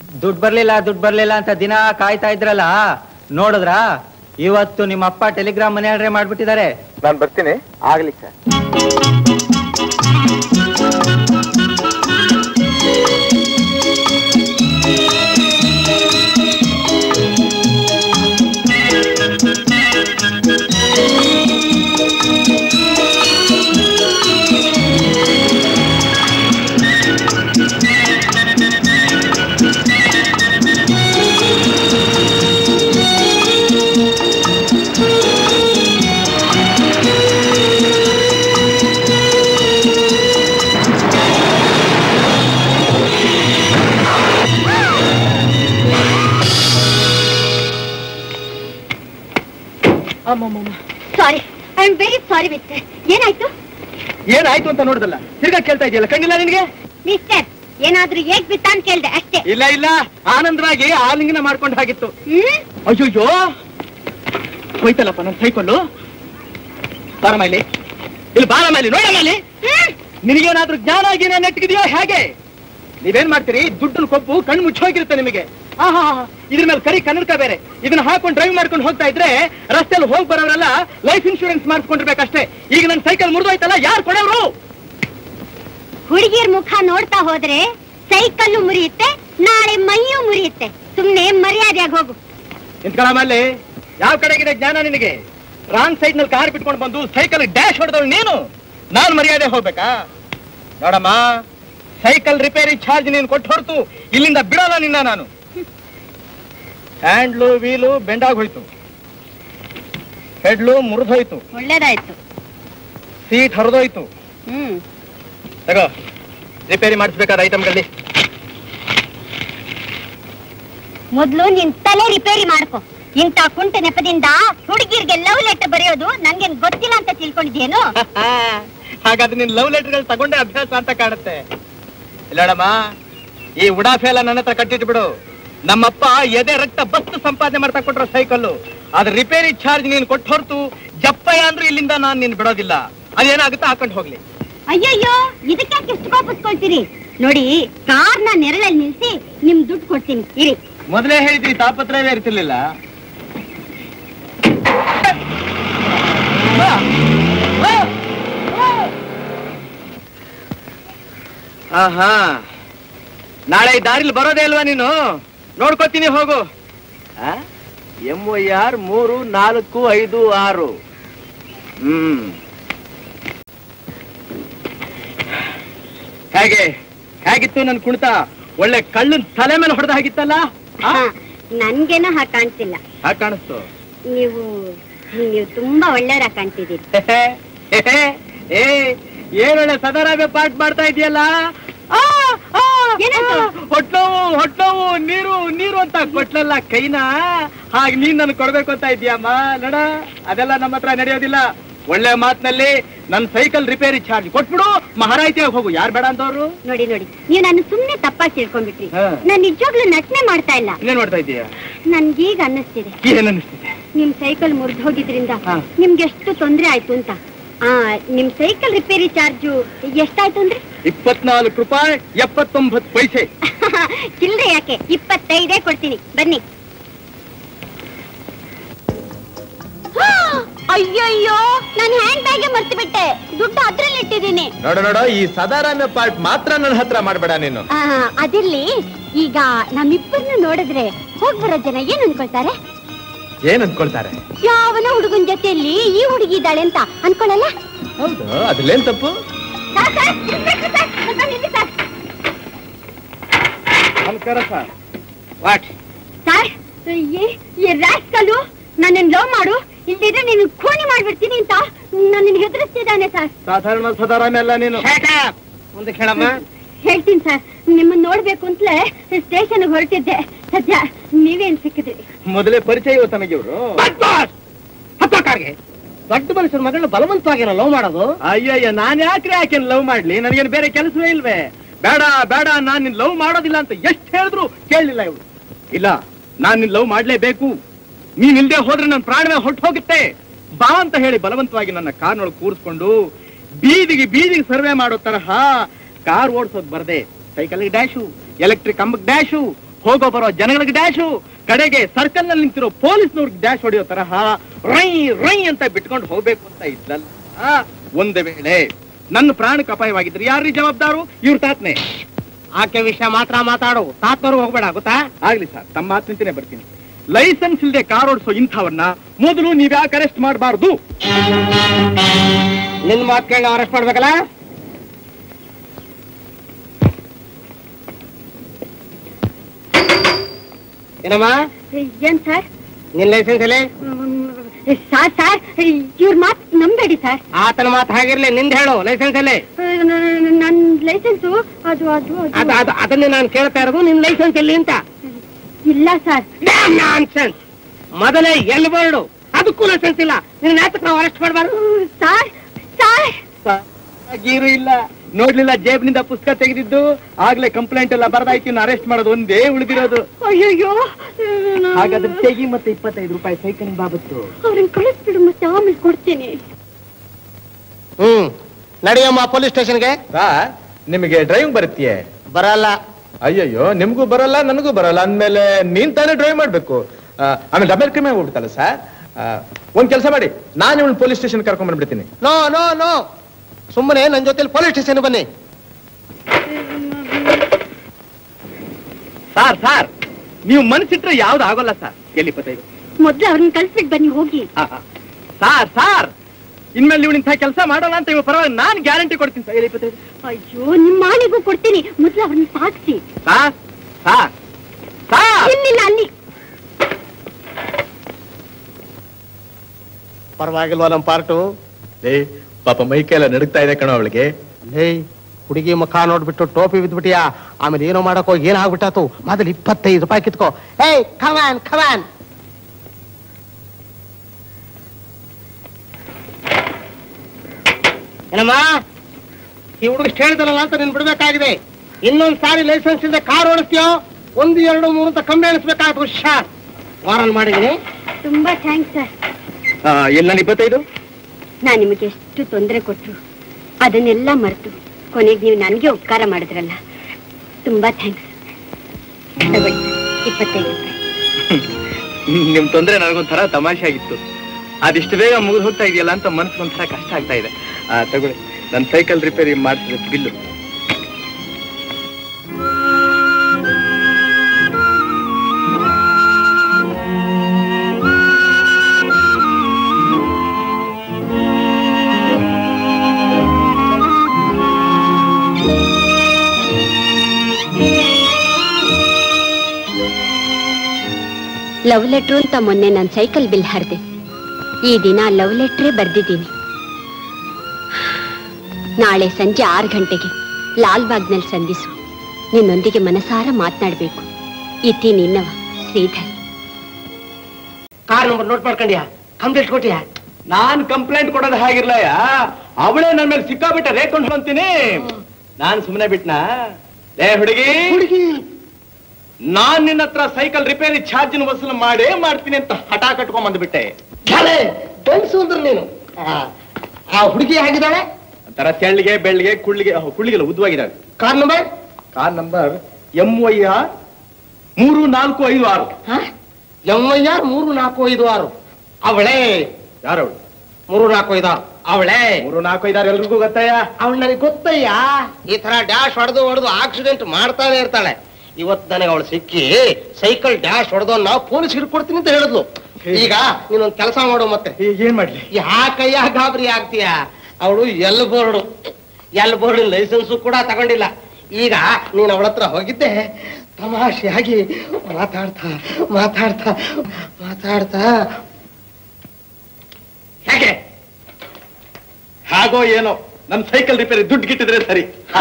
ದುಡ್ಡು ಬರ್ಲಿಲ್ಲ ದುಡ್ಡು ಬರ್ಲಿಲ್ಲ ಅಂತ ದಿನ ಕಾಯ್ತಾ ಇದ್ರಲ್ಲ ನೋಡಿದ್ರ ಇವತ್ತು ನಿಮ್ಮ ಅಪ್ಪ ಟೆಲಿಗ್ರಾಮ್ ಮನೆ ಆರ್ಡ್ರೆ ಮಾಡ್ಬಿಟ್ಟಿದ್ದಾರೆ ನಾನು ಬರ್ತೀನಿ ಆಗ್ಲಿ sir sorry I am very sorry with ಏನಾಯ್ತು ಏನಾಯ್ತು ಅಂತ ನೋಡುದಲ್ಲ ತಿರ್ಗಾ ಕೇಳ್ತಾ ಇದೆಯಲ್ಲ ಕಣ್ಣಿಲ್ಲ ನಿನಗೆ ಮಿಸ್ಟರ್ ಏನಾದ್ರೂ ಹೇಗ್ ಬಿತ್ತ ಅಂತ ಕೇಳ್ದೆ ಅಷ್ಟೇ ಇಲ್ಲ ಇಲ್ಲ ಆನಂದವಾಗಿ ಆಲಿಂಗನ ಮಾಡ್ಕೊಂಡು ಹಾಗಿತ್ತು ಹ್ಮ್ ಅಯ್ಯೋ ಹೋಯ್ತಲ್ಲಪ್ಪ ನನ್ನ ಸೈಕಲ್ಲು ಬಾರ ಮೈಲಿ ಇಲ್ಲಿ ಬಾರ ಮೈಲಿ ನೋಡ ಮೈಲಿ ಹ್ಮ್ ನಿನಗೇನಾದ್ರೂ ಜ್ಞಾನ ಗೀನ ನೆಟ್ಟಿಗಿದೆಯೋ ಹೇಗೆ ನೀವೇನ್ ಮಾಡ್ತೀರಿ ದುಡ್ಡನ್ನು ಕೊಬ್ಬು ಕಣ್ಣು ಮುಚ್ಚೋಗಿರುತ್ತೆ ನಿಮಗೆ ಆಹಾ ಇದ್ರ ಮೇಲೆ ಕರಿ ಕನ್ನಡಕ ಬೇರೆ ಇದನ್ನ ಹಾಕೊಂಡು ಡ್ರೈವ್ ಮಾಡ್ಕೊಂಡು ಹೋಗ್ತಾ ಇದ್ರೆ ರಸ್ತೆಯಲ್ಲಿ ಹೋಗಿ ಬರೋರೆಲ್ಲ ಲೈಫ್ ಇನ್ಶೂರೆನ್ಸ್ ಮಾಡಿಸ್ಕೊಂಡಿರ್ಬೇಕಷ್ಟೇ ಈಗ ನನ್ನ ಸೈಕಲ್ ಮುರಿದೋಯ್ತಲ್ಲ ಯಾರು ಕೊಡೋರು ಹುಡುಗಿಯರ್ ಮುಖ ನೋಡ್ತಾ ಹೋದ್ರೆ ಸೈಕಲ್ಲು ಮುರಿಯುತ್ತೆ ನಾಳೆ ಮೈಯೂ ಮುರಿಯುತ್ತೆ ಸುಮ್ನೆ ಮರ್ಯಾದೆಯಾಗಿ ಹೋಗು ನಿಂತ್ಕೊಳ ಮೇಲೆ ಯಾವ ಕಡೆಗಿದೆ ಜ್ಞಾನ ನಿನಗೆ ರಾಂಗ್ ಸೈಡ್ ನಲ್ಲಿ ಕಾರ್ ಬಿಟ್ಕೊಂಡು ಬಂದು ಸೈಕಲ್ ಡ್ಯಾಶ್ ಹೊಡೆದವಳು ನೀನು ನಾನು ಮರ್ಯಾದೆ ಹೋಗ್ಬೇಕಾ ನೋಡಮ್ಮ ಸೈಕಲ್ ರಿಪೇರಿ ಚಾರ್ಜ್ ನೀನು ಕೊಟ್ಟು ಹೊರತು ಇಲ್ಲಿಂದ ಬಿಡಲ್ಲ ನಿನ್ನ ನಾನು ಹ್ಯಾಂಡ್ಲು ವೀಲು ಬೆಂಡಾಗ್ ಹೋಯ್ತು ಹೆಡ್ಲು ಮುರಿದೋಯ್ತು ಒಳ್ಳೇದಾಯ್ತು ಸೀಟ್ ಹರಿದೋಯ್ತು ಹ್ಮ್ ತಗೋ ರಿಪೇರಿ ಮಾಡಿಸ್ಬೇಕಾದ ಐಟಮ್ಗಳಲ್ಲಿ ಮೊದ್ಲು ನಿನ್ ತಲೆ ರಿಪೇರಿ ಮಾಡ್ಕೊ ಇಂಥ ಕುಂಟ ನೆಪದಿಂದ ಹುಡುಗಿರ್ಗೆ ಲವ್ ಲೆಟರ್ ಬರೆಯೋದು ನಂಗೇನ್ ಗೊತ್ತಿಲ್ಲ ಅಂತ ತಿಳ್ಕೊಂಡಿದ್ಯೇನು ಹಾಗಾದ್ರೆ ನೀನ್ ಲವ್ ಲೆಟರ್ಗಳು ತಗೊಂಡೆ ಅಭ್ಯಾಸ ಅಂತ ಕಾಣುತ್ತೆ ಇಲ್ಲಡಮ್ಮ ಈ ಉಡಾಫೆ ಎಲ್ಲ ನನ್ನ ಹತ್ರ ಕಟ್ಟಿಟ್ಟು ಬಿಡು ನಮ್ಮಪ್ಪ ಎದೆ ರಕ್ತ ಬಸ್ತು ಸಂಪಾದನೆ ಮಾಡ್ತಾ ಕೊಟ್ರ ಸೈಕಲ್ಲು ಅದ್ರ ರಿಪೇರಿ ಚಾರ್ಜ್ ನೀನ್ ಕೊಟ್ಟು ಹೊರತು ಜಪ್ಪಯ್ಯ ಅಂದ್ರೂ ಇಲ್ಲಿಂದ ನಾನ್ ನೀನ್ ಬಿಡೋದಿಲ್ಲ ಅದೇನಾಗುತ್ತೋ ಹಾಕೊಂಡು ಹೋಗ್ಲಿ ಅಯ್ಯಯ್ಯೋ ಇದಕ್ಕೆ ಎಷ್ಟು ಕೋಪಿಸ್ಕೊಳ್ತೀರಿ ನೋಡಿ ಕಾರ್ನ ನೆರಳಲ್ಲಿ ನಿಲ್ಸಿ ನಿಮ್ ದುಡ್ಡು ಕೊಡ್ತೀನಿ ಇರಿ ಮೊದಲೇ ಹೇಳಿದ್ರಿ ತಾಪತ್ರಯವೇ ಇರ್ತಿರ್ಲಿಲ್ಲ ಆಹಾ ನಾಳೆ ಈ ದಾರಿಲಿ ಬರೋದೇ ಅಲ್ವಾ ನೀನು ನೋಡ್ಕೋತೀನಿ ಹೋಗು ಎಂ ವೈ ಆರ್ ಮೂರು ನಾಲ್ಕು ಐದು ಆರು ಹ್ಮ್ ಹೇಗೆ ಹೇಗಿತ್ತು ನನ್ ಕುಣಿತ ಒಳ್ಳೆ ಕಳ್ಳನ್ ತಲೆ ಮೇಲೆ ಹೊಡೆದ ಹಾಗಿತ್ತಲ್ಲ ಆ? ಹಾ, ನನ್ಗೇನೋ ಹಾಗೆ ಕಾಣ್ತಿಲ್ಲ ಹಾಗ್ ಕಾಣಿಸ್ತು ನೀವು ನೀವು ತುಂಬಾ ಒಳ್ಳೆಯವರ ಕಾಣ್ತಿದ್ದೀರಿ ಏ ಏನೊಳ್ಳೆ ಸದಾರಾಮೆ ಪಾಠ ಮಾಡ್ತಾ ಇದೆಯಲ್ಲ ಏನಾಯ್ತು? ಹೊಟ್ಟೋವು ಹೊಟ್ಟೋವು ನೀರು ನೀರು ಅಂತ ಕೊಟ್ಲಲ್ಲ ಕೈನ ಹಾಗೆ ನೀನ್ ನನ್ ಕೊಡ್ಬೇಕು ಅಂತ ಇದೀಯಮ್ಮ ನಡ ಅದೆಲ್ಲ ನಮ್ಮ ಹತ್ರ ನಡೆಯೋದಿಲ್ಲ ಒಳ್ಳೆ ಮಾತಿನಲ್ಲಿ ನನ್ ಸೈಕಲ್ ರಿಪೇರಿ ಚಾರ್ಜ್ ಕೊಟ್ಬಿಡು ಮಹಾರಾಯ್ತಿಯಾಗಿ ಹೋಗು ಯಾರು ಬೇಡ ಅಂತವ್ರು ನೋಡಿ ನೋಡಿ ನೀವು ನಾನು ಸುಮ್ನೆ ತಪ್ಪಾಗಿ ತಿಳ್ಕೊಂಡ್ಬಿಟ್ರಿ ಹಾ. ನಾನ್ ನಿಜವಾಗ್ಲೂ ನಟನೆ ಮಾಡ್ತಾ ಇಲ್ಲ ಇನ್ನೇನ್ ಮಾಡ್ತಾ ಇದೀಯ ನನ್ಗೀಗ ಅನ್ನಿಸ್ತಿದೆ ಏನ್ ಅನಿಸ್ತಿದೆ ನಿಮ್ ಸೈಕಲ್ ಮುರಿದು ಹೋಗಿದ್ರಿಂದ ಹಾ. ನಿಮ್ಗೆ ಎಷ್ಟು ತೊಂದ್ರೆ ಆಯ್ತು ಅಂತ ಆ ನಿಮ್ ಸೈಕಲ್ ರಿಪೇರಿ ಚಾರ್ಜು ಎಷ್ಟಾಯ್ತು ಅಂದ್ರೆ ಇಪ್ಪತ್ನಾಲ್ಕು ರೂಪಾಯಿ ಎಪ್ಪತ್ತೊಂಬತ್ತು ಪೈಸೆ ಚಿಲ್ರೆ ಯಾಕೆ ಇಪ್ಪತ್ತೈದೇ ಕೊಡ್ತೀನಿ ಬನ್ನಿ ಅಯ್ಯಯ್ಯೋ ನಾನು ಹ್ಯಾಂಡ್ ಬ್ಯಾಗೆ ಮರ್ತು ಬಿಟ್ಟೆ ದುಡ್ಡು ಅದ್ರಲ್ಲಿ ಇಟ್ಟಿದ್ದೀನಿ ನೋಡು ನೋಡು ಈ ಸದಾರಾಮ್ಯ ಪಾರ್ಟ್ ಮಾತ್ರ ನನ್ನ ಹತ್ರ ಮಾಡ್ಬೇಡ ನೀನು ಆ, ಅದಿರ್ಲಿ ಈಗ ನಮ್ಮಿಬ್ಬರನ್ನು ನೋಡಿದ್ರೆ ಹೋಗ್ ಬರೋ ಜನ ಏನ್ ಅನ್ಕೊಳ್ತಾರೆ ಏನ್ ಅನ್ಕೊಳ್ತಾರೆ ಯಾವನ ಹುಡುಗನ್ ಜೊತೆಯಲ್ಲಿ ಈ ಹುಡುಗಿ ಇದ್ದಾಳೆ ಅಂತ ಅನ್ಕೊಳಲ್ಲ ಹೌದು ಅದ್ರಲ್ಲೇನ್ ತಪ್ಪು ಸಾರ್, ಸಾರ್, ಇನ್ಸ್ಪೆಕ್ಟರ್ ಸಾರ್, ಸ್ವಲ್ಪ ನಿಲ್ಲಿ ಸಾರ್. ನಮಸ್ಕಾರ ಸರ್ ವಾಟ್ ಸಾರ್ ಈ- ಈ ರಾಸ್ಕಲು ನನ್ನನ್ನು ಲವ್ ಮಾಡು ಇಲ್ದಿದ್ರೆ ನೀನು ಖೂನಿ ಮಾಡ್ಬಿಡ್ತೀನಿ ಅಂತ ನನ್ನನ್ನು ಹೆದರಿಸ್ತಿದ್ದಾನೆ ಸರ್ ಸಾಧಾರಣ ಸದಾರಾಮೆ ಅಲ್ಲ ನೀನು ಮುಂದೆ ಹೇಳಮ್ಮ ಹೇಳ್ತೀನಿ ಸರ್ ನಿಮ್ಮನ್ನ ನೋಡ್ಬೇಕು ಅಂತಲೇ ಸ್ಟೇಷನ್ ಹೊರಟಿದ್ದೆ ಸದ್ಯ ನೀವೇನ್ ಸಿಕ್ಕಿದ್ರಿ ಮೊದಲೇ ಪರಿಚಯ ಇವ ತಮಗೆ ಇವರು ಕಾರ್ಗೆ ದೊಡ್ಡ ಮನುಷ್ಯನ ಮಗಳನ್ನ ಬಲವಂತವಾಗಿ ಲವ್ ಮಾಡೋದು ಅಯ್ಯಯ್ಯ ನಾನ್ ಯಾಕ್ರಿ ಆಕೆ ಲವ್ ಮಾಡ್ಲಿ ನನಗೇನು ಬೇರೆ ಕೆಲಸವೇ ಇಲ್ವೇ ಬೇಡ ಬೇಡ ನಾನ್ ನಿನ್ ಲವ್ ಮಾಡೋದಿಲ್ಲ ಅಂತ ಎಷ್ಟ್ ಹೇಳಿದ್ರು ಕೇಳಲಿಲ್ಲ ಇವಳು ಇಲ್ಲ ನಾನ್ ನಿನ್ ಲವ್ ಮಾಡ್ಲೇಬೇಕು ನೀನ್ ಇಲ್ದೆ ಹೋದ್ರೆ ನನ್ನ ಪ್ರಾಣವೇ ಹೊಟ್ಟು ಹೋಗುತ್ತೆ ಬಾ ಅಂತ ಹೇಳಿ ಬಲವಂತವಾಗಿ ನನ್ನ ಕಾರ್ನೊಳಗೆ ಕೂರಿಸ್ಕೊಂಡು ಬೀದಿಗೆ ಬೀದಿಗೆ ಸರ್ವೆ ಮಾಡೋ ತರಹ ಕಾರ್ ಓಡಿಸೋದ್ ಬರ್ದೆ ಸೈಕಲ್ ಡ್ಯಾಶು ಎಲೆಕ್ಟ್ರಿಕ್ ಕಂಬಕ್ ಡ್ಯಾಶು ಹೋಗೋ ಬರೋ ಜನಗಳಿಗೆ ಡ್ಯಾಶು ಕಡೆಗೆ ಸರ್ಕಲ್ ನಲ್ಲಿ ನಿಂತಿರೋ ಪೊಲೀಸ್ನವ್ರಿಗೆ ಡ್ಯಾಶ್ ಹೊಡೆಯೋ ತರಹ ರೈ ರೈ ಅಂತ ಬಿಟ್ಕೊಂಡು ಹೋಗ್ಬೇಕು ಅಂತ ಇದ್ಲಲ್ಲ ಆ, ಒಂದು ವೇಳೆ ನನ್ನ ಪ್ರಾಣಕ್ಕೆ ಅಪಾಯವಾಗಿದ್ರೆ ಯಾರ್ರೀ ಜವಾಬ್ದಾರು ಇವ್ರ ತಾತ್ನೆ ಆಕೆ ವಿಷಯ ಮಾತ್ರ ಮಾತಾಡು ತಾತ್ನವ್ರು ಹೋಗ್ಬೇಡ ಗೊತ್ತಾ ಆಗ್ಲಿ ಸರ್ ತಮ್ಮ ಮಾತು ನಿಂತನೇ ಬರ್ತೀನಿ ಲೈಸೆನ್ಸ್ ಇಲ್ಲದೆ ಕಾರ್ ಓಡಿಸೋ ಇಂಥವನ್ನ ಮೊದಲು ನೀವ್ಯಾಕೆ ಅರೆಸ್ಟ್ ಮಾಡಬಾರ್ದು ನಿನ್ ಮಾತು ಕೇಳಿ ಅರೆಸ್ಟ್ ಮಾಡ್ಬೇಕಲ್ಲ ಏನಮ್ಮ ಏನ್ ಸರ್ ನಿನ್ ಲೈಸೆನ್ಸ್ ಅಲ್ಲಿ ಸರ್ ಸರ್ ಇವ್ರ ಮಾತ್ ನಂಬೇಡಿ ಸರ್ ಆತನ ಮಾತು ಹಾಗಿರ್ಲಿ ನಿಂದ ಹೇಳು ಲೈಸೆನ್ಸ್ ಅಲ್ಲಿ ನನ್ ಲೈಸೆನ್ಸು ಅದು ಅದು ಅದ ಅದು ಅದ ಅದನ್ನೇ ನಾನು ಕೇಳ್ತಾ ಇರೋದು ನಿನ್ ಲೈಸೆನ್ಸ್ ಎಲ್ಲಿ ಅಂತ ಇಲ್ಲ ಸರ್ ನಾನ್ಸೆನ್ಸ್ ಮೊದಲೇ ಎಲ್ ಬರ್ಡು ಅದಕ್ಕೂ ಲೈಸೆನ್ಸ್ ಇಲ್ಲ ನಿನ್ನ ನಾಟಕ ನಾವು ಅರೆಸ್ಟ್ ಮಾಡಬಾರ್ದು ಸರ್ ಸರ್ ಗೀರು ಇಲ್ಲ ನೋಡ್ಲಿಲ್ಲ ಜೇಬ್ನಿಂದ ಪುಸ್ತಕ ತೆಗೆದಿದ್ದು ಆಗ್ಲೇ ಕಂಪ್ಲೇಂಟ್ ಎಲ್ಲ ಬರ್ದಾಯ್ತು ಇನ್ನು ಅರೆಸ್ಟ್ ಮಾಡೋದು ಒಂದೇ ಉಳಿದಿರೋದು ಅಯ್ಯಯ್ಯೋ ಹಾಗಾದ್ರೆ ತೆಗಿ ಮತ್ತೆ ಇಪ್ಪತ್ತೈದು ರೂಪಾಯಿ ಸೈಕಲ್ ಬಾಬತ್ತು ಅವ್ರನ್ನ ಕಳಿಸ್ಬಿಡು ಮತ್ತೆ ಆಮೇಲೆ ಕೊಡ್ತೀನಿ ಹ್ಮ್ ನಡಿಯಮ್ಮ ಪೊಲೀಸ್ ಸ್ಟೇಷನ್ಗೆ ಸರ್ ನಿಮಗೆ ಡ್ರೈವಿಂಗ್ ಬರುತ್ತೆಯೇ ಬರಲ್ಲ ಅಯ್ಯಯ್ಯೋ ನಿಮ್ಗೂ ಬರಲ್ಲ ನನಗೂ ಬರಲ್ಲ ಅಂದ್ಮೇಲೆ ನೀನ್ ತಾನೇ ಡ್ರೈವ್ ಮಾಡ್ಬೇಕು ಆ, ಆಮೇಲೆ ಡಬಲ್ ಕ್ರಿಮಿ ಹೋಗ್ಬಿಡ್ತಲ್ಲ ಸರ್ ಆ, ಒಂದ್ ಕೆಲಸ ಮಾಡಿ ನಾನು ಇವಳು ಪೊಲೀಸ್ ಸ್ಟೇಷನ್ ಕರ್ಕೊಂಡ್ ಬಂದ್ಬಿಡ್ತೀನಿ ನೋ ನೋ ನೋ ಸುಮ್ಮನೆ ನನ್ನ ಜೊತೆಲಿ ಪೊಲೀಸ್ ಸ್ಟೇಷನ್ ಬನ್ನಿ ಸಾರ್ ಸಾರ್ ನೀವು ಮನಸ್ಸಿಟ್ರೆ ಯಾವ್ದು ಆಗೋಲ್ಲ ಸರ್ ಎಲ್ಲಿ ಇಪ್ಪತ್ತೈದು ಮೊದ್ಲು ಅವ್ರನ್ನ ಕಳಿಸ್ಬಿಟ್ಟು ಬನ್ನಿ ಹೋಗಿ ಆ, ಆ. ಸಾರ್ ಸಾರ್ ಇನ್ಮೇಲೆ ನೀವು ಇಂಥ ಕೆಲಸ ಮಾಡಲ್ಲ ಅಂತ ಇವ ಪರವಾಗಿ ನಾನು ಗ್ಯಾರಂಟಿ ಕೊಡ್ತೀನಿ ಸರ್ ಎಲ್ಲಿ ಇಪ್ಪತ್ತೈದು ಅಯ್ಯೋ ನಿಮ್ಮ ಮಾಣಿಗೂ ಕೊಡ್ತೀನಿ ಮೊದ್ಲು ಅವ್ರನ್ನ ಸಾಕ್ಸಿ ಸಾರ್ ಸಾರ್ ಸಾರ್ ಇಲ್ಲಿಲ್ಲ ಅಲ್ಲಿ ಪರವಾಗಿಲ್ವಾ ನಮ್ಮ ಪಾರ್ಟು ಏ ಪಾಪ ಮೈ ಕೈಲ ನಡುಗ್ತಾ ಇದೆ ಕಣೋ ಅವಳಿಗೆ ಲೇ ಹುಡುಗಿ ಮುಖ ನೋಡ್ಬಿಟ್ಟು ಟೋಪಿ ಬಿದ್ಬಿಟ್ಟಿಯಾ ಆಮೇಲೆ ಏನೋ ಮಾಡಕ್ ಹೋಗಿ ಏನಾಗ್ಬಿಟ್ಟಾತು ಮೊದಲು ಇಪ್ಪತ್ತೈದು ರೂಪಾಯಿ ಕಿತ್ಕೋ ಏಯ್ ಖವಾನ್ ಖವಾನ್ ಏನಮ್ಮ ಈ ಹುಡುಗ ಹೇಳಿದಲ್ಲ ಅಂತ ನೀನ್ ಬಿಡ್ಬೇಕಾಗಿದೆ ಇನ್ನೊಂದ್ ಸಾರಿ ಲೈಸೆನ್ಸ್ ಇಲ್ಲದೆ ಕಾರ್ ಓಡಿಸ್ತೀಯೋ ಒಂದು ಎರಡು ಮೂರು ಅಂತ ಕಮ್ಮಿ ಅನಿಸ್ಬೇಕಾಗ್ತದೆ ಹುಷಾರ್ ವಾರನ್ ಮಾಡಿದೀನಿ ತುಂಬಾ ಥ್ಯಾಂಕ್ಸ್ ಸರ್ ಆ, ಎಲ್ಲಿ ನಾನು ಇಪ್ಪತ್ತೈದು ನಾನ್ ನಿಮಗೆ ಎಷ್ಟು ತೊಂದರೆ ಕೊಟ್ರು ಅದನ್ನೆಲ್ಲ ಮರೆತು ಕೊನೆಗೆ ನೀವು ನನಗೆ ಉಪಕಾರ ಮಾಡಿದ್ರಲ್ಲ ತುಂಬಾ ಥ್ಯಾಂಕ್ಸ್ ತಗೊಳ್ಳಿ ಇಪ್ಪತ್ತೈದು ರೂಪಾಯಿ ನಿಮ್ ತೊಂದ್ರೆ ನನಗೊಂಥರ ತಮಾಷೆ ಆಗಿತ್ತು ಅದಿಷ್ಟು ಬೇಗ ಮುಗಿದು ಹೋಗ್ತಾ ಇದೆಯಲ್ಲ ಅಂತ ಮನಸ್ಸಿಗೆ ಒಂಥರ ಕಷ್ಟ ಆಗ್ತಾ ಇದೆ ಆ, ತಗೊಳ್ಳಿ ನನ್ನ ಸೈಕಲ್ ರಿಪೇರಿ ಮಾಡಿಸಿದ ಬಿಲ್ಲು ಲವ್ ಲೆಟ್ರು ಅಂತ ಮೊನ್ನೆ ನಾನು ಸೈಕಲ್ ಬಿಲ್ ಹರಿದೆ ಈ ದಿನ ಲವ್ ಲೆಟ್ರೇ ಬರ್ದಿದ್ದೀನಿ ನಾಳೆ ಸಂಜೆ ಆರು ಗಂಟೆಗೆ ಲಾಲ್ಬಾಗ್ನಲ್ಲಿ ಸಂಧಿಸು ನಿನ್ನೊಂದಿಗೆ ಮನಸಾರ ಮಾತನಾಡಬೇಕು ಇತಿ ನಿನ್ನವ ಶ್ರೀಧರ್ ಕಾರ್ ನಂಬರ್ ನೋಟ್ ಮಾಡ್ಕೊಂಡ್ಯಾ ಕಂಪ್ಲೀಟ್ ಕೊಟ್ಟಿಯಾ ನಾನ್ ಕಂಪ್ಲೇಂಟ್ ಕೊಡೋದು ಹಾಗಿರ್ಲಯ್ಯ ಅವಳೇ ನನ್ನ ಮೇಲೆ ಸಿಕ್ಕಾಬಿಟ್ಟ ರೇಕೊಂಡು ಅಂತೀನಿ ನಾನ್ ಸುಮ್ಮನೆ ಬಿಟ್ನಾ ಲೇ ಹುಡುಗಿ ಹುಡುಗಿ ನಾನ್ ನಿನ್ನ ಹತ್ರ ಸೈಕಲ್ ರಿಪೇರಿ ಚಾರ್ಜಿನ ವಸೂಲು ಮಾಡೇ ಮಾಡ್ತೀನಿ ಅಂತ ಹಠ ಕಟ್ಕೊಂಡ್ ಬಂದ್ಬಿಟ್ಟೆ ಛಲೆ, ಗಂಡ್ಸು ಅಂದ್ರೆ ನೀನು ಆ, ಆ ಹುಡುಗಿ ಹೇಗಿದ್ದಾಳೆ ಒಂಥರ ತೆಳ್ಳಿಗೆ ಬೆಳ್ಳಿಗೆ ಕುಳ್ಳಿಗೆ ಅಹ್, ಕುಳ್ಳಿಗೆಲ್ಲ ಉದ್ದವಾಗಿದ್ದಾಳೆ car number car number M Y R ಮೂರು ನಾಲ್ಕು ಐದು ಆರು ಎಂ ಐ ಆರ್ ಮೂರು ನಾಲ್ಕು ಐದು ಆರು ಅವಳೇ ಯಾರವಳು ಮೂರು ನಾಲ್ಕು ಐದು ಆರು ಅವಳೇ ಮೂರು ನಾಲ್ಕು ಐದಾರು ಎಲ್ರಿಗೂ ಗೊತ್ತಯ್ಯ ಅವಳು ನನಗೆ ಗೊತ್ತಯ್ಯ ಈ ತರ ಡ್ಯಾಶ್ ಹೊಡೆದು ಹೊಡೆದು ಆಕ್ಸಿಡೆಂಟ್ ಮಾಡ್ತಾನೆ ಇರ್ತಾಳೆ ಇವತ್ತು ನನಗೆ ಅವಳು ಸಿಕ್ಕಿ ಸೈಕಲ್ ಡ್ಯಾಶ್ ಹೊಡೆದು ನಾವು ಪೊಲೀಸ್ ಹಿಡ್ಕೊಡ್ತೀನಿ ಅಂತ ಹೇಳಿದ್ಲು ಈಗ ನೀನೊಂದು ಕೆಲಸ ಮಾಡು ಮತ್ತೆ ಏ- ಏನ್ ಮಾಡ್ಲಿ ಯಾಕಯ್ಯ ಗಾಬರಿ ಆಗ್ತೀಯ ಅವಳು L board L board license ಕೂಡ ತಗೊಂಡಿಲ್ಲ ಈಗ ನೀನು ಅವಳ ಹತ್ರ ಹೋಗಿದ್ದೆ ತಮಾಷೆಯಾಗಿ ಮಾತಾಡ್ತಾ ಮಾತಾಡ್ತಾ ಮಾತಾಡ್ತಾ ಯಾಕೆ ಹಾಗೋ ಏನೋ ನನ್ ಸೈಕಲ್ ರಿಪೇರಿ ದುಡ್ಡು ಗಿಟ್ಟಿದ್ರೆ ಸರಿ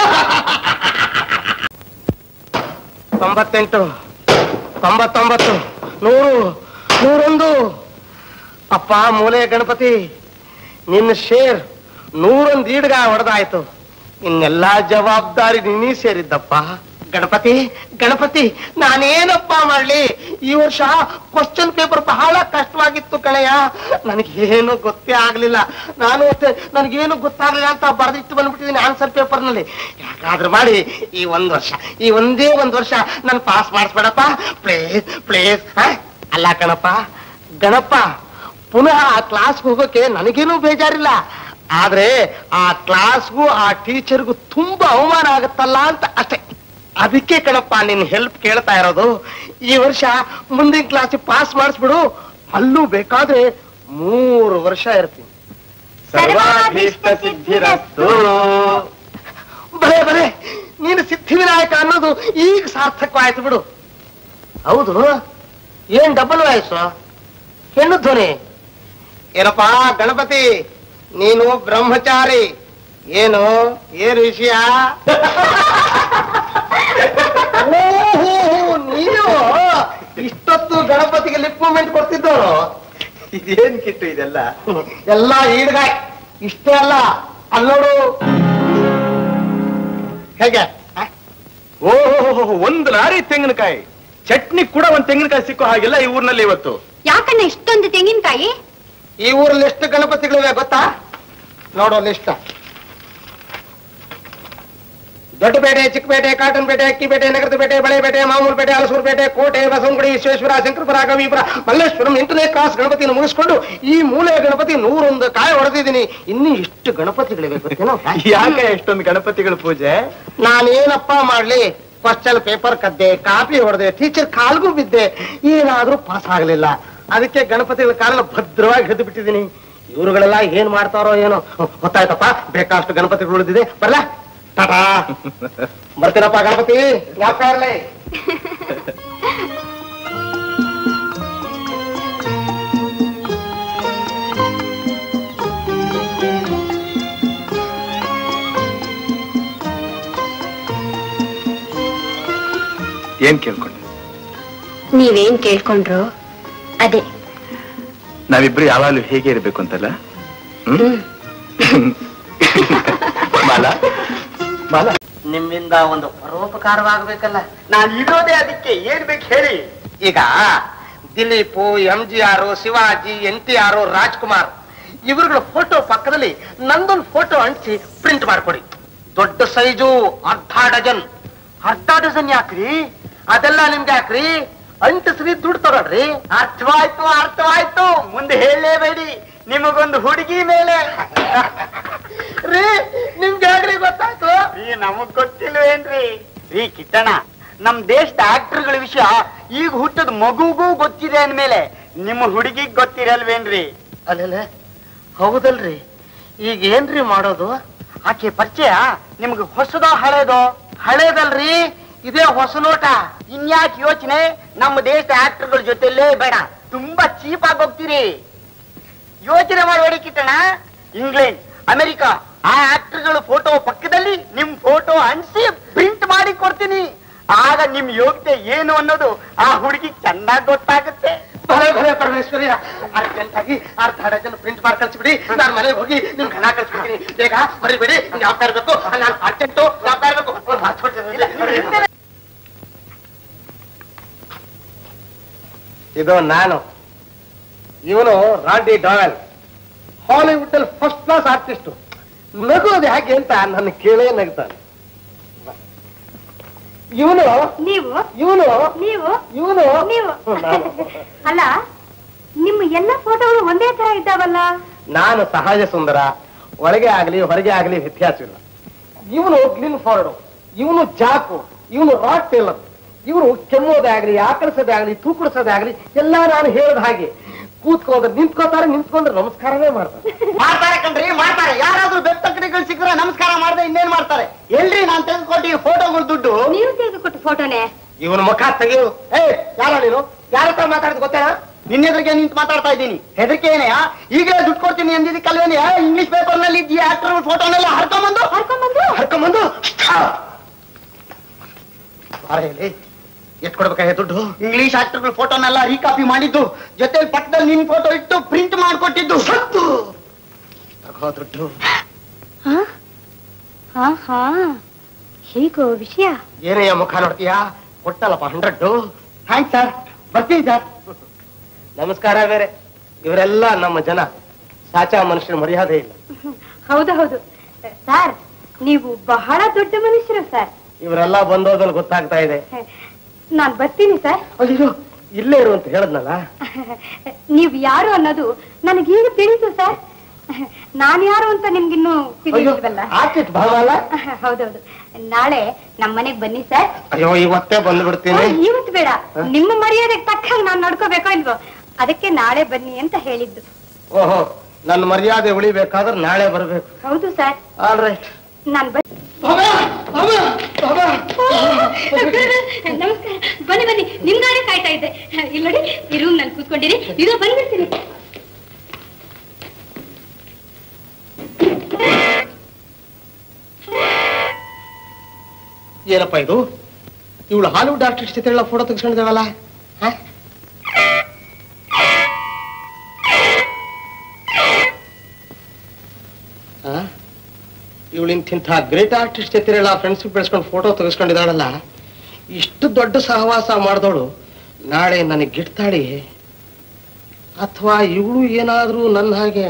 ತೊಂಬತ್ತೆಂಟು ತೊಂಬತ್ತೊಂಬತ್ತು ನೂರು ನೂರೊಂದು ಅಪ್ಪ ಮೂಲೆ ಗಣಪತಿ ನಿನ್ನ ಶೇರ್ ನೂರೊಂದು ಈಡ್ಗ ಹೊಡೆದಾಯ್ತು ಇನ್ನೆಲ್ಲಾ ಜವಾಬ್ದಾರಿ ನೀನೇ ಸೇರಿದ್ದಪ್ಪ ಗಣಪತಿ ಗಣಪತಿ ನಾನೇನಪ್ಪ ಮಾಡ್ಲಿ ಈ ವರ್ಷ ಕ್ವಶನ್ ಪೇಪರ್ ಬಹಳ ಕಷ್ಟವಾಗಿತ್ತು ಕಣಯ್ಯ ನನಗೇನು ಗೊತ್ತೇ ಆಗ್ಲಿಲ್ಲ ನಾನು ಅಷ್ಟೇ ನನಗೇನು ಗೊತ್ತಾಗ್ಲಿಲ್ಲ ಅಂತ ಬರ್ದಿಟ್ಟು ಬಂದ್ಬಿಟ್ಟಿದ್ದೀನಿ ಆನ್ಸರ್ ಪೇಪರ್ ನಲ್ಲಿ ಯಾಕಾದ್ರೂ ಮಾಡಿ ಈ ಒಂದ್ ವರ್ಷ ಈ ಒಂದೇ ಒಂದ್ ವರ್ಷ ನನ್ ಪಾಸ್ ಮಾಡಿಸ್ಬೇಡಪ್ಪ ಪ್ಲೀಸ್ ಪ್ಲೀಸ್ ಅಲ್ಲ ಕಣಪ್ಪ ಗಣಪ ಪುನಃ ಆ ಕ್ಲಾಸ್ ಹೋಗೋಕೆ ನನಗೇನು ಬೇಜಾರಿಲ್ಲ ಆದ್ರೆ ಆ ಕ್ಲಾಸ್ಗೂ ಆ ಟೀಚರ್ಗೂ ತುಂಬಾ ಅವಮಾನ ಆಗುತ್ತಲ್ಲ ಅಂತ ಅಷ್ಟೇ ಅದಕ್ಕೆ ಕಣಪ್ಪ ನಿನ್ ಹೆಲ್ಪ್ ಕೇಳ್ತಾ ಇರೋದು ಈ ವರ್ಷ ಮುಂದಿನ ಕ್ಲಾಸಿಗೆ ಪಾಸ್ ಮಾಡಿಸ್ಬಿಡು ಅಲ್ಲೂ ಬೇಕಾದ್ರೆ ಮೂರು ವರ್ಷ ಇರ್ತೀನಿ ಸರ್ವಾಭೀಷ್ಟ ಸಿದ್ಧಿರಸ್ತು. ಬರೇ ಬರೇ ನೀನು ಸಿದ್ಧಿವಿನಾಯಕ ಅನ್ನೋದು ಈಗ ಸಾರ್ಥಕವಾಯ್ತು ಬಿಡು ಹೌದು ಏನ್ ಡಬಲ್ ವಾಯ್ಸು ಹೆಣ್ಣು ಧ್ವನಿ ಏನಪ್ಪಾ ಗಣಪತಿ ನೀನು ಬ್ರಹ್ಮಚಾರಿ ಏನು ಏನು ವಿಷಯ ಓಹೋ, ನೀನು ಇಷ್ಟೊತ್ತು ಗಣಪತಿಗೆ ಲಿಪ್ ಮೂಮೆಂಟ್ ಕೊಡ್ತಿದ್ದವನು ಇದೇನ್ ಕಿಟ್ಟು ಇದೆಲ್ಲ ಎಲ್ಲ ಈಡ್ಗಾಯ್ ಇಷ್ಟೇ ಅಲ್ಲ ಅಲ್ಲೋಡು ಹೇಗೆ ಹ? ಓಹೋ ಒಂದು ಲಾರಿ ತೆಂಗಿನಕಾಯಿ ಚಟ್ನಿ ಕೂಡ ಒಂದ್ ತೆಂಗಿನಕಾಯಿ ಸಿಕ್ಕೋ ಹಾಗಿಲ್ಲ ಈ ಊರ್ನಲ್ಲಿ ಇವತ್ತು ಯಾಕಣ್ಣ ಇಷ್ಟೊಂದು ತೆಂಗಿನಕಾಯಿ ಈ ಊರಲ್ಲಿ ಎಷ್ಟು ಗಣಪತಿಗಳಿವೆ ಗೊತ್ತಾ ನೋಡೋ ಲಿಸ್ಟ್ ದೊಡ್ಡಪೇಟೆ ಚಿಕ್ಕಪೇಟೆ ಕಾಟನ್ಪೇಟೆ ಅಕ್ಕಿಪೇಟೆ ನಗರದಪೇಟೆ ಬಳೆಪೇಟೆ ಮಾಮೂಲ್ಪೇಟೆ ಹಲಸೂರುಪೇಟೆ ಕೋಟೆ ಬಸವನಗುಡಿ ವಿಶ್ವೇಶ್ವರ ಶಂಕರಪುರ ಗವಿಪುರ ಮಲ್ಲೇಶ್ವರಂ ಎಂಟನೇ ಕ್ಲಾಸ್ ಗಣಪತಿನ ಮುಗಿಸ್ಕೊಂಡು ಈ ಮೂಲೆ ಗಣಪತಿ ನೂರೊಂದು ಕಾಯಿ ಹೊಡೆದಿದ್ದೀನಿ ಇನ್ನೂ ಎಷ್ಟು ಗಣಪತಿಗಳಿವೆ ಗೊತ್ತೇನೋ ಯಾಕೆ ಎಷ್ಟೊಂದು ಗಣಪತಿಗಳ ಪೂಜೆ ನಾನೇನಪ್ಪ ಮಾಡ್ಲಿ ಕ್ವಶನ್ ಪೇಪರ್ ಕದ್ದೆ ಕಾಪಿ ಹೊಡೆದೆ ಟೀಚರ್ ಕಾಲ್ಗೂ ಬಿದ್ದೆ ಏನಾದ್ರೂ ಪಾಸ್ ಆಗಲಿಲ್ಲ ಅದಕ್ಕೆ ಗಣಪತಿಗಳ ಕಾರಣ ಭದ್ರವಾಗಿ ಹಿಡಿದು ಬಿಟ್ಟಿದ್ದೀನಿ ಇವರುಗಳೆಲ್ಲ ಏನ್ ಮಾಡ್ತಾರೋ ಏನೋ ಗೊತ್ತಾಯ್ತಪ್ಪ ಬೇಕಾಷ್ಟು ಗಣಪತಿಗಳು ಉಳಿದಿದೆ ಬರ್ಲಾ ಟಾಟಾ ಬರ್ತೀನಪ್ಪ ಗಣಪತಿ ಯಾಕೆ ಇರ್ಲಿ ಏನ್ ಕೇಳ್ಕೊಂಡೆ ನೀವೇನ್ ಕೇಳ್ಕೊಂಡ್ರು ಅದೇ ನಾವಿಬ್ರು ಯಾವಾಗಲೂ ಹೇಗೆ ಇರ್ಬೇಕು ಅಂತಲ್ಲ ಹ್ಮ್? ಮಾಲಾ ಮಾಲಾ ನಿಮ್ಮಿಂದ ಒಂದು ಪರೋಪಕಾರವಾಗಬೇಕಲ್ಲ ನಾನು ಇರೋದೇ ಅದಕ್ಕೆ ಏನ್ ಬೇಕು ಹೇಳಿ ಈಗ ದಿಲೀಪು ಎಂ ಜಿ ಆರ್ ಶಿವಾಜಿ ಎನ್ ಟಿ ಆರ್ ರಾಜ್ಕುಮಾರ್ ಇವರುಗಳ ಫೋಟೋ ಪಕ್ಕದಲ್ಲಿ ನಂದೊಂದು ಫೋಟೋ ಅಂಟಿಸಿ ಪ್ರಿಂಟ್ ಮಾಡ್ಕೊಡಿ ದೊಡ್ಡ ಸೈಜು ಅರ್ಧ ಡಜನ್ ಅರ್ಧ ಡಜನ್ ಯಾಕ್ರಿ ಅದೆಲ್ಲ ನಿಮ್ಗೆ ಯಾಕ್ರಿ ಅಂಟಿಸ್ರಿ ದುಡ್ಡು ತಗೊಳ್ರಿ ಅರ್ಥವಾಯ್ತು ಅರ್ಥವಾಯ್ತು ಮುಂದೆ ಹೇಳಲೇಬೇಡಿ ನಿಮಗೊಂದು ಹುಡುಗಿ ಮೇಲೆ ರೀ ನಿಮ್ಗೆ ಹೇಳ್ರಿ ಗೊತ್ತಾಯ್ತು ರೀ ನಮಗ್ ಗೊತ್ತಿಲ್ವೇನ್ರಿ ರೀ ಕಿಟ್ಟಣ ನಮ್ ದೇಶದ ಆಕ್ಟರ್ಗಳ ವಿಷಯ ಈಗ ಹುಟ್ಟದ ಮಗುಗೂ ಗೊತ್ತಿದೆ ಅಂದ್ಮೇಲೆ ನಿಮ್ಮ ಹುಡುಗಿಗ್ ಗೊತ್ತಿರಲ್ವೇನ್ರಿ ಅಲ್ಲೇ ಹೌದಲ್ರಿ ಈಗ ಏನ್ರಿ ಮಾಡೋದು ಆಕೆ ಪರಿಚಯ ನಿಮ್ಗೆ ಹೊಸದೋ ಹಳೇದೋ ಹಳೇದಲ್ರಿ ಇದೇ ಹೊಸ ನೋಟ ಇನ್ಯಾಕ್ ಯೋಚನೆ ನಮ್ಮ ದೇಶದ ಆಕ್ಟರ್ಗಳ ಜೊತೆಲೇ ಬೇಡ ತುಂಬಾ ಚೀಪ್ ಆಗಿ ಹೋಗ್ತೀರಿ ಯೋಚನೆ ಮಾಡಬೇಡಿ ಕಿಟ್ಟಣ ಇಂಗ್ಲೆಂಡ್ ಅಮೆರಿಕ ಆ ಆಕ್ಟರ್ಗಳ ಫೋಟೋ ಪಕ್ಕದಲ್ಲಿ ನಿಮ್ ಫೋಟೋ ಅಂಟಿಸಿ ಪ್ರಿಂಟ್ ಮಾಡಿ ಕೊಡ್ತೀನಿ ಆಗ ನಿಮ್ ಯೋಗ್ಯತೆ ಏನು ಅನ್ನೋದು ಆ ಹುಡುಗಿ ಚೆನ್ನಾಗಿ ಗೊತ್ತಾಗುತ್ತೆ ಭಲೆ ಭಲೆ ಪರಮೇಶ್ವರಿಯ ಅರ್ಜೆಂಟ್ ಆಗಿ ಅರ್ಧ ಡಜನ್ ಪ್ರಿಂಟ್ ಮಾಡಿ ಕಳ್ಸಿಬಿಡಿ ನಾನು ಮನೆಗೆ ಹೋಗಿ ನಿಮ್ ಗಣ ಕಳ್ಸ್ಬಿಡ್ತೀನಿ ಬೇಗ ಬರೀಬೇಡಿ ಯಾವ ಇರ್ಬೇಕು ನಾನು ಅರ್ಜೆಂಟು ಯಾವ ಇರ್ಬೇಕು ಒಂದ್ ಮಾತು ಕೊಡ್ತೀನಿ. ಇಲ್ಲ, ನೋಡಿ. ಇದು ನಾನು ಇವನು ರಾಡಿ ಡಾವೆಲ್ ಹಾಲಿವುಡ್ ಅಲ್ಲಿ ಫಸ್ಟ್ ಕ್ಲಾಸ್ ಆರ್ಟಿಸ್ಟ್ ನಗೋದು ಹೇಗೆ ಅಂತ ನನ್ನ ಕೇಳೇ ನಗ್ತಾನೆ ಇವನು ನೀವು ಇವನು ನೀವು ಇವನು ನೀವು ನಾನು. ಅಲ್ಲ ನಿಮ್ಮ ಎಲ್ಲ ಫೋಟೋಗಳು ಒಂದೇ ತರ ಇದ್ದಾವಲ್ಲ ನಾನು ಸಹಜ ಸುಂದರ ಒಳಗೆ ಆಗಲಿ ಹೊರಗೆ ಆಗಲಿ ವ್ಯತ್ಯಾಸವಿಲ್ಲ ಇವನು ಗ್ಲಿನ್ ಫಾರ್ಡು ಇವನು ಜಾಕು ಇವನು ರಾಡ್ ಟೇಲರ್ ಇವನು ಕೆಮ್ಮೋದೇ ಆಗಲಿ ಆಕಳಿಸೋದೇ ಆಗಲಿ ತೂಕಡಿಸೋದೇ ಆಗಲಿ ಎಲ್ಲ ನಾನು ಹೇಳಿದ ಹಾಗೆ ಕೂತ್ಕೊಂಡ್ರೆ ನಿಂತ್ಕೋತಾರೆ ನಿಂತ್ಕೊಂಡ್ರೆ ನಮಸ್ಕಾರವೇ ಮಾಡ್ತಾರೆ ಮಾಡ್ತಾರೆ ಕಣ್ರಿ ಮಾಡ್ತಾರೆ ಯಾರಾದ್ರೂ ಬೆತ್ತಕಡಿಗಳು ಸಿಕ್ಕರೆ ನಮಸ್ಕಾರ ಮಾಡದೆ ಇನ್ನೇನ್ ಮಾಡ್ತಾರೆ ಎಲ್ರಿ ನಾನ್ ತೆಗೆದುಕೊಟ್ಟು ಈ ಫೋಟೋಗಳು ದುಡ್ಡು ನೀವು ತೆಗೆದುಕೊಟ್ಟು ಫೋಟೋನೇ ಇವನ ಮುಖ ತೆಗೆಯು ಏ ಯಾರ ನೀನು ಯಾರ ಹತ್ರ ಮಾತಾಡಿದ್ ಗೊತ್ತೇನಾ ನಿನ್ನೆದ್ರಿಗೆ ನಿಂತು ಮಾತಾಡ್ತಾ ಇದ್ದೀನಿ ಹೆದರಿಕೆ ಏನೆಯಾ ಈಗಲೇ ದುಡ್ಡು ಕೊಡ್ತೀನಿ ಅಂದಿದ್ದಕ್ಕಲ್ವೇನೆಯಾ ಇಂಗ್ಲಿಷ್ ಪೇಪರ್ ನಲ್ಲಿ ಈ ಆಕ್ಟರ್ ಫೋಟೋನೆಲ್ಲ ಹರ್ಕೊಂಬಂದು ಕರ್ಕೊಂಡ್ಬಂದು ಹರ್ಕೊಂಬಂದು ಬಾರೆಯಲ್ಲಿ ಎಷ್ಟು ಕೊಡ್ಬೇಕಾಗ ದುಡ್ಡು ಇಂಗ್ಲಿಷ್ ಆಕ್ಟರ್ಗಳ ಫೋಟೋನೆಲ್ಲ ರೀಕಾಪಿ ಮಾಡಿದ್ದು ಜೊತೆ ಪಕ್ಕದಲ್ಲಿ ನಿನ್ ಫೋಟೋ ಇಟ್ಟು ಪ್ರಿಂಟ್ ಮಾಡ್ಕೊಟ್ಟಿದ್ದು ಸತ್ತು ತಗೋ ದುಡ್ಡು ಹಾ ಹಾ ಹೀಗೋ ವಿಷಯ ಏನೆಯ ಮುಖ ನೋಡ್ತೀಯಾ ಕೊಟ್ಟಲ್ಲಪ್ಪ ಹಂಡ್ರೆಡ್ ಥ್ಯಾಂಕ್ಸ್ ಸರ್ ಬರ್ತೀನಿ ಸರ್ ನಮಸ್ಕಾರ ಬೇರೆ ಇವರೆಲ್ಲ ನಮ್ಮ ಜನ ಸಾಚಾ ಮನುಷ್ಯನ ಮರ್ಯಾದೆ ಇಲ್ಲ ಹೌದು ಹೌದು ಸರ್ ನೀವು ಬಹಳ ದೊಡ್ಡ ಮನುಷ್ಯರು ಸರ್ ಇವರೆಲ್ಲ ಬಂದೋದಲ್ಲಿ ಗೊತ್ತಾಗ್ತಾ ಇದೆ ನಾನ್ ಬರ್ತೀನಿ ಸರ್ ಅಯ್ಯೋ ಇಲ್ಲೇ ಇರು ಅಂತ ಹೇಳದ್ನಲ್ಲ ನೀವು ಯಾರು ಅನ್ನೋದು ನನಗೀಗ ತಿಳಿತು ಸರ್ ನಾನು ಯಾರು ಅಂತ ನಿಮ್ಗಿನ್ನೂ ಅಯ್ಯೋ ತಿಳಿದಿಲ್ವಲ್ಲ ಆರ್ಟಿಸ್ಟ್ ಭಾವ ಅಲ್ಲ ಹೌದೌದು ನಾಳೆ ನಮ್ಮ ಮನೆಗ್ ಬನ್ನಿ ಸರ್ ಅಯ್ಯೋ ಇವತ್ತೇ ಬಂದ್ಬಿಡ್ತೀನಿ ಓ, ಇವತ್ತು ಬೇಡ ನಿಮ್ಮ ಮರ್ಯಾದೆಗೆ ತಕ್ಕಂಗೆ ನಾನು ನಡ್ಕೋಬೇಕೋ ಇಲ್ವೋ ಅದಕ್ಕೆ ನಾಳೆ ಬನ್ನಿ ಅಂತ ಹೇಳಿದ್ದು ಓಹೋ ನನ್ನ ಮರ್ಯಾದೆ ಉಳಿಬೇಕಾದ್ರೆ ನಾಳೆ ಬರ್ಬೇಕು ಹೌದು ಸರ್ ಆಲ್ ರೈಟ್ ನಾನು ಬನ್ನಿ ನಮಸ್ಕಾರ ಬನ್ನಿ ಬನ್ನಿ ನಿಮ್ಗಾರೆ ಕಾಯ್ತಾ ಇದ್ದೆ ಇಲ್ಲಿ ನೋಡಿ ಈ ರೂಮ್ ನಲ್ಲಿ ಕೂತ್ಕೊಂಡಿರಿ ಇದು ಬಂದ್ಬಿಡ್ತೀನಿ ಏನಪ್ಪ ಇದು ಇವಳು ಹಾಲಿವುಡ್ ಆರ್ಟಿಸ್ಟ್ ಜೊತೆ ಎಲ್ಲ ಫೋಟೋ ತೆಗೆಸ್ಕೊಂಡಿದ್ದಾವಲ್ಲ ಇವಳು ಇಂತಿಂಥ ಗ್ರೇಟ್ ಆರ್ಟಿಸ್ಟ್ ಜೊತೆ ಎಲ್ಲ ಫ್ರೆಂಡ್ಶಿಪ್ ಬೆಳೆಸ್ಕೊಂಡು ಫೋಟೋ ತೆಗೆಸ್ಕೊಂಡಿದ್ದಾಳಲ್ಲ ಇಷ್ಟು ದೊಡ್ಡ ಸಹವಾಸ ಮಾಡಿದವಳು ನಾಳೆ ನನಗೆ ಗಿಡ್ತಾಳಿ ಅಥವಾ ಇವಳು ಏನಾದ್ರೂ ನನ್ನ ಹಾಗೆ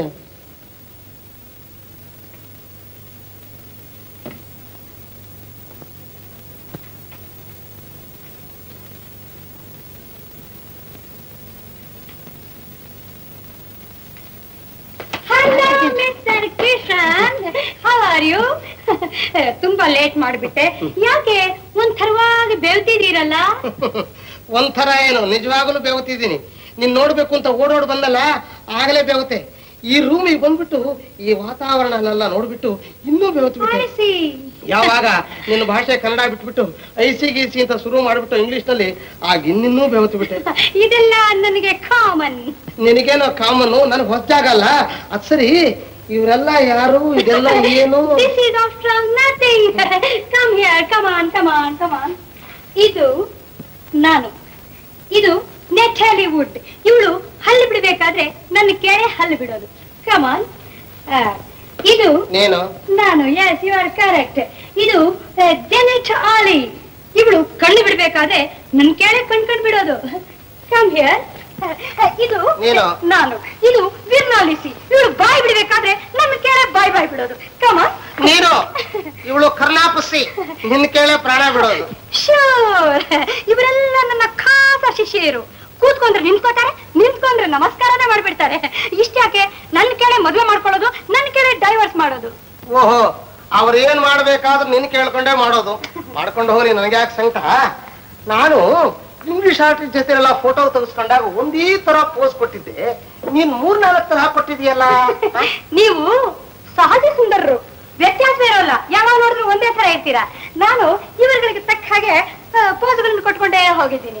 hello mister Kishan how are you ತುಂಬಾ ಲೇಟ್ ಮಾಡ್ಬಿಟ್ಟೆ ಯಾಕೆ ಒಂದ್ ಥರವಾಗಿ ಬೆಳ್ತಿದ್ದೀರಲ್ಲ ಒಂಥರ ಏನು ನಿಜವಾಗಲೂ ಬೆವತಿದ್ದೀನಿ ನೀನ್ ನೋಡ್ಬೇಕು ಅಂತ ಓಡೋಡ್ ಬಂದಲ್ಲ ಆಗಲೇ ಬೆವತೆ ಈ ರೂಮಿಗೆ ಬಂದ್ಬಿಟ್ಟು ಈ ವಾತಾವರಣನೆಲ್ಲ ನೋಡ್ಬಿಟ್ಟು ಇನ್ನೂ ಬೆವತ್ಬಿಟ್ಟೆ ಆರಿಸಿ ಯಾವಾಗ ನಿನ್ನ ಭಾಷೆ ಕನ್ನಡ ಬಿಟ್ಬಿಟ್ಟು ಐಸಿ ಗೀಸಿ ಅಂತ ಶುರು ಮಾಡ್ಬಿಟ್ಟು ಇಂಗ್ಲಿಷ್ ನಲ್ಲಿ ಆಗ ಇನ್ನಿನ್ನೂ ಬೆವತು ಬಿಟ್ಟೆ ಇದೆಲ್ಲ ನನಗೆ ಕಾಮನ್ ನಿನಗೇನೋ ಕಾಮನ್ನು ನನಗೆ ಹೊಸ್ದಾಗಲ್ಲ ಅದ್ ಸರಿ ಇವರೆಲ್ಲ ಯಾರು ಇದೆಲ್ಲ ಏನು this is after all nothing come here come on come on come on ಇದು ನಾನು ಇದು ನೆಟ್ ಹಾಲಿವುಡ್ ಇವಳು ಹಲ್ಲು ಬಿಡಬೇಕಾದ್ರೆ ನನ್ನ ಕೆರೆ ಹಲ್ಲು ಬಿಡೋದು ಕಮ್ ಆನ್ ಇದು ನೀನು ನಾನು ಎಸ್ ಯು ಆರ್ ಕರೆಕ್ಟ್ ಇದು ಜೆನೆಟ್ ಆಲಿ ಇವಳು ಕಣ್ಣು ಬಿಡ್ಬೇಕಾದ್ರೆ ನನ್ ಕೆಳಗೆ ಕಣ್ಕಂಡ್ ಬಿಡೋದು ಕಮ್ ಹಿಯರ್ ಇದು ನೀನು? ನಾನು ಇದು ವಿರ್ನಾಲಿಸಿ ಇವಳು ಬಾಯಿ ಬಿಡ್ಬೇಕಾದ್ರೆ ನನ್ನ ಕೆಳಗೆ ಬಾಯಿ ಬಾಯಿ ಬಿಡೋದು ಕಮ ನೀನು ಇವಳು ಕರ್ನಾಪಸಿ ನಿನ್ನ ಕೇಳೇ ಪ್ರಾಣ ಬಿಡೋದು ಶೋರ್ ಇವರೆಲ್ಲ ನನ್ನ ಖಾಸ ಶಿಷ್ಯರು ಕೂತ್ಕೊಂಡ್ರೆ ನಿಂತ್ಕೋತಾರೆ ನಿಂತ್ಕೊಂಡ್ರೆ ನಮಸ್ಕಾರನೇ ಮಾಡ್ಬಿಡ್ತಾರೆ ಇಷ್ಟ್ಯಾಕೆ ನನ್ನ ಕೆಳೆ ಮದುವೆ ಮಾಡ್ಕೊಳ್ಳೋದು ನನ್ನ ಕೆಳೆ ಡೈವರ್ಸ್ ಮಾಡೋದು ಓಹೋ ಅವ್ರು ಏನ್ ಮಾಡ್ಬೇಕಾದ್ರೂ ನಿನ್ ಕೇಳ್ಕೊಂಡೇ ಮಾಡೋದು ಮಾಡ್ಕೊಂಡು ಹೋಗ್ಲಿ ನನಗೆ ಯಾಕೆ ಸಂಕಟ ನಾನು ಇಂಗ್ಲಿಷ್ ಆರ್ಟಿಸ್ಟ್ ಜೊತೆ ಎಲ್ಲ ಫೋಟೋ ತೆಗೆಸ್ಕೊಂಡಾಗ ಒಂದೇ ತರ ಪೋಸ್ ಕೊಟ್ಟಿದ್ದೆ ನೀನ್ ಮೂರ್ ನಾಲ್ಕು ತರ ಕೊಟ್ಟಿದ್ಯಲ್ಲ ನೀವು ಸಹಜ ಸುಂದರರು ವ್ಯತ್ಯಾಸ ಇರೋಲ್ಲ ಯಾವಾಗ ನೋಡಿದ್ರು ಒಂದೇ ತರ ಇರ್ತೀರಾ ನಾನು ಇವರುಗಳಿಗೆ ತಕ್ಕ ಹಾಗೆ ಪೋಸ್ಗಳನ್ನು ಕೊಟ್ಕೊಂಡೇ ಹೋಗಿದ್ದೀನಿ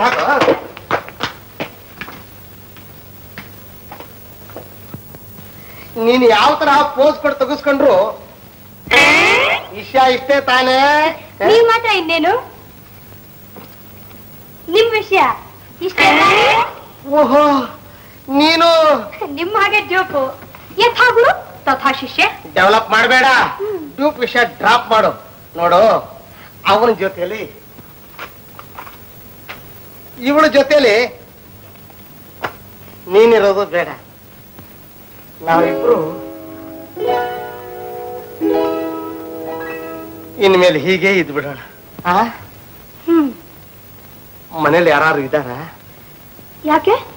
ನೀನ್ ಯಾವ ತರ ಪೋಸ್ ಕೊಟ್ಟು ತೆಗೆಸ್ಕೊಂಡ್ರು ವಿಷಯ ಇಷ್ಟೇ ತಾನೇ ನೀವ್ ಮಾತ್ರ ಇನ್ನೇನು ನಿಮ್ ವಿಷಯ ಇಷ್ಟೇ ಓಹೋ ನೀನು ನಿಮ್ಮ ಹಾಗೆ ಜೋಕು ಯಥಾಗುಳು ತಥಾ ಶಿಷ್ಯ ಡೆವಲಪ್ ಮಾಡಬೇಡ ಟ್ಯೂಬ್ ವಿಷಯ ಡ್ರಾಪ್ ಮಾಡು ನೋಡು ಅವನ ಜೊತೆಲಿ ಇವಳ ಜೊತೆಲಿ ನೀನಿರೋದು ಬೇಡ ನಾವಿಬ್ರು ಇನ್ಮೇಲೆ ಹೀಗೆ ಇದ್ಬಿಡೋಣ ಆ ಹ್ಮ್ ಮನೇಲಿ ಯಾರು ಇದ್ದಾರ ಯಾಕೆ